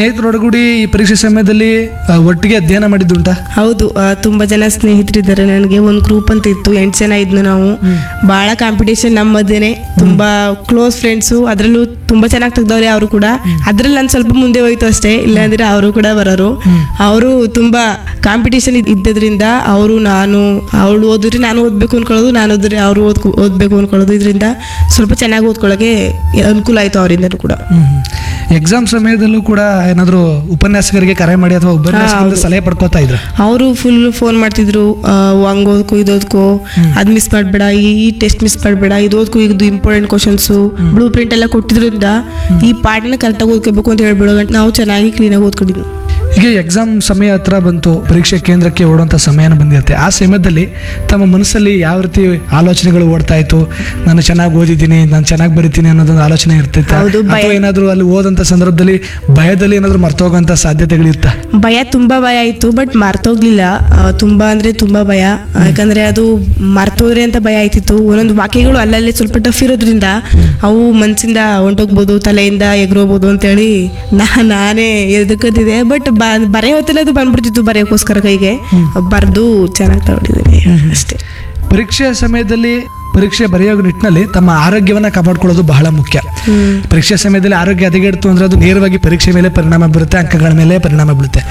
ಸ್ನೇಹಿತರೊಡಗೂಡಿ ಈ ಪರೀಕ್ಷೆ ಸಮಯದಲ್ಲಿ ಆ, ಒಟ್ಟಿಗೆ ಅಧ್ಯಯನ ಮಾಡಿದ್ದುಂಟಾ ಹೌದು ಆ, ತುಂಬಾ ಜನ ಸ್ನೇಹಿತರಿದ್ದಾರೆ ನನಗೆ ಒಂದು ಗ್ರೂಪ್ ಅಂತ ಇತ್ತು ಎಂಟು ಜನ ಇದ್ನು ನಾವು ಬಹಳ ಕಾಂಪಿಟೇಷನ್ ನಮ್ಮ ಮಧ್ಯೆನೆ ತುಂಬಾ ಕ್ಲೋಸ್ ಫ್ರೆಂಡ್ಸು ಅದರಲ್ಲೂ ತುಂಬಾ ಚೆನ್ನಾಗಿ ತೆಗ್ದವ್ರೆ ಅವರು ಕೂಡ ಅದ್ರಲ್ಲಿ ನಾನು ಸ್ವಲ್ಪ ಮುಂದೆ ಹೋಯ್ತು ಅಷ್ಟೇ ಇಲ್ಲಾಂದ್ರೆ ಅವರು ಕೂಡ ಬರೋರು ಅವರು ತುಂಬಾ ಕಾಂಪಿಟೇಷನ್ ಇದ್ದದ್ರಿಂದ ಅವರು ನಾನು ಅವಳು ಓದಿದ್ರೆ ನಾನು ಓದ್ಬೇಕು ಅನ್ಕೊಳ್ಳೋದು ನಾನು ಓದಿದ್ರೆ ಅವರು ಓದ್ ಓದ್ಬೇಕು ಅನ್ಕೊಳ್ಳೋದು ಇದರಿಂದ ಸ್ವಲ್ಪ ಚೆನ್ನಾಗಿ ಓದ್ಕೊಳ್ಳೋಕೆ ಅನುಕೂಲ ಆಯ್ತು ಅವರಿಂದನೂ ಕೂಡ ಎಕ್ಸಾಮ್ ಸಮಯದಲ್ಲೂ ಕೂಡ ಏನಾದರೂ ಉಪನ್ಯಾಸಕರಿಗೆ ಕರೆ ಮಾಡಿ ಅಥವಾ ಉಪನ್ಯಾಸಕರಿಂದ ಸಲಹೆ ಪಡ್ಕೋತಾ ಇದ್ರ ಅವರು ಫುಲ್ ಫೋನ್ ಮಾಡ್ತಿದ್ರು ಆ, ಹಂಗ್ ಓದ್ಕೋ ಇದು ಓದ್ಕೋ ಅದ್ ಮಿಸ್ ಮಾಡಬೇಡ ಈ ಟೆಸ್ಟ್ ಮಿಸ್ ಮಾಡಬೇಡ ಇದು ಓದ್ಕೋ ಇದು ಇಂಪಾರ್ಟೆಂಟ್ ಕ್ವಶನ್ಸು ಬ್ಲೂ ಪ್ರಿಂಟ್ ಎಲ್ಲ ಕೊಟ್ಟಿದ್ರಿಂದ ಈ ಪಾಠನ ಕರೆಕ್ಟಾಗಿ ಓದ್ಕೋಬೇಕು ಅಂತ ಹೇಳ್ಬಿಡೋ ಗಂಟ ನಾವು ಚೆನ್ನಾಗಿ ಕ್ಲೀನಾಗಿ ಓದ್ಕೊಂಡಿದ್ವಿ ಈಗ ಎಕ್ಸಾಮ್ ಸಮಯ ಹತ್ರ ಬಂತು ಪರೀಕ್ಷೆ ಕೇಂದ್ರಕ್ಕೆ ಓಡುವಂಥ ಸಮಯನ ಬಂದಿರುತ್ತೆ ಆ ಸಮಯದಲ್ಲಿ ತಮ್ಮ ಮನಸ್ಸಲ್ಲಿ ಯಾವ ರೀತಿ ಆಲೋಚನೆಗಳು ಓಡ್ತಾ ಇತ್ತು ನಾನು ಚೆನ್ನಾಗಿ ಓದಿದ್ದೀನಿ ನಾನು ಚೆನ್ನಾಗಿ ಬರಿತೀನಿ ಅನ್ನೋದೊಂದು ಆಲೋಚನೆ ಇರ್ತಿತ್ತ ಹೌದು, ಭಯ. ಅಥವಾ ಏನಾದರೂ ಅಲ್ಲಿ ಓದಂಥ ಸಂದರ್ಭದಲ್ಲಿ ಭಯದಲ್ಲಿ ಏನಾದರೂ ಮರ್ತೋಗೋಂಥ ಸಾಧ್ಯತೆಗಳಿತ್ತ ಭಯ ತುಂಬಾ ಭಯ ಆಯ್ತು ಬಟ್ ಮರ್ತೋಗ್ಲಿಲ್ಲ ಆ, ತುಂಬಾ ಅಂದ್ರೆ ತುಂಬಾ ಭಯ ಯಾಕಂದ್ರೆ ಅದು ಮರ್ತೋದ್ರೆ ಅಂತ ಭಯ ಆಯ್ತಿತ್ತು ಒಂದೊಂದು ವಾಕ್ಯಗಳು ಅಲ್ಲಲ್ಲೇ ಸ್ವಲ್ಪ ಟಫ್ ಇರೋದ್ರಿಂದ ಅವು ಮನ್ಸಿಂದ ಹೊಂಟೋಗ್ಬೋದು ತಲೆಯಿಂದ ಎಗ್ರೋಗ್ಬೋದು ಅಂತೇಳಿ ನಾ ನಾನೇ ಎದಕ್ಕದಿದೆ ಬಟ್ ಬರೆಯೋ ಹೊತ್ತಲ್ಲಿ ಅದು ಬಂದ್ಬಿಡ್ತಿತ್ತು ಬರೆಯೋಕ್ಕೋಸ್ಕರ ಕೈಗೆ ಬರೆದು ಚೆನ್ನಾಗಿ ತಗೊಂಡಿದ್ದೀನಿ ಅಷ್ಟೇ ಪರೀಕ್ಷೆಯ ಸಮಯದಲ್ಲಿ ಪರೀಕ್ಷೆ ಬರೆಯೋ ನಿಟ್ಟಿನಲ್ಲಿ ತಮ್ಮ ಆರೋಗ್ಯವನ್ನ ಕಾಪಾಡ್ಕೊಳ್ಳೋದು ಬಹಳ ಮುಖ್ಯ ಪರೀಕ್ಷೆ ಸಮಯದಲ್ಲಿ ಆರೋಗ್ಯ ಹದಗೆಡ್ತು ಅಂದ್ರೆ ಅದು ನೇರವಾಗಿ ಪರೀಕ್ಷೆ ಮೇಲೆ ಪರಿಣಾಮ ಬೀರುತ್ತೆ ಅಂಕಗಳ ಮೇಲೆ ಪರಿಣಾಮ ಬೀಳುತ್ತೆ